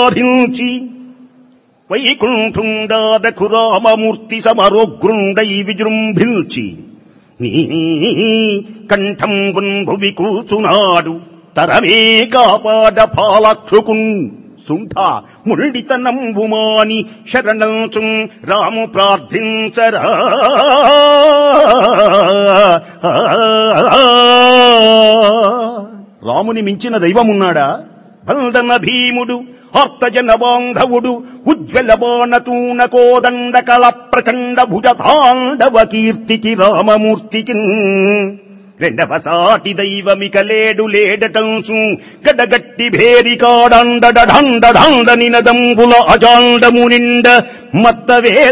బాధించి వైకుంఠుండాదకు రామమూర్తి సమరోగ్రుండై విజృంభించి నీ కంఠం భువి కూచునాడు తరమే కాపాడ పాలక్షుకున్ సుంఠ ముళ్ళితనంబుమాని శరణంచు రాము ప్రార్థించరా రాముని మించిన దైవమున్నాడా బంధన భీముడు ఆర్తజన బాంధవుడు ఉజ్వల బాణతూన కోదండ కళ ప్రచండ భుజ తాండవ కీర్తికి రామమూర్తికి రెండవ సాటి దైవమిక లేడు లేడటంసు గడగట్టి భేరి కాడండ డండ డండ నినదంబుల అజాండము నిండ మత్తవే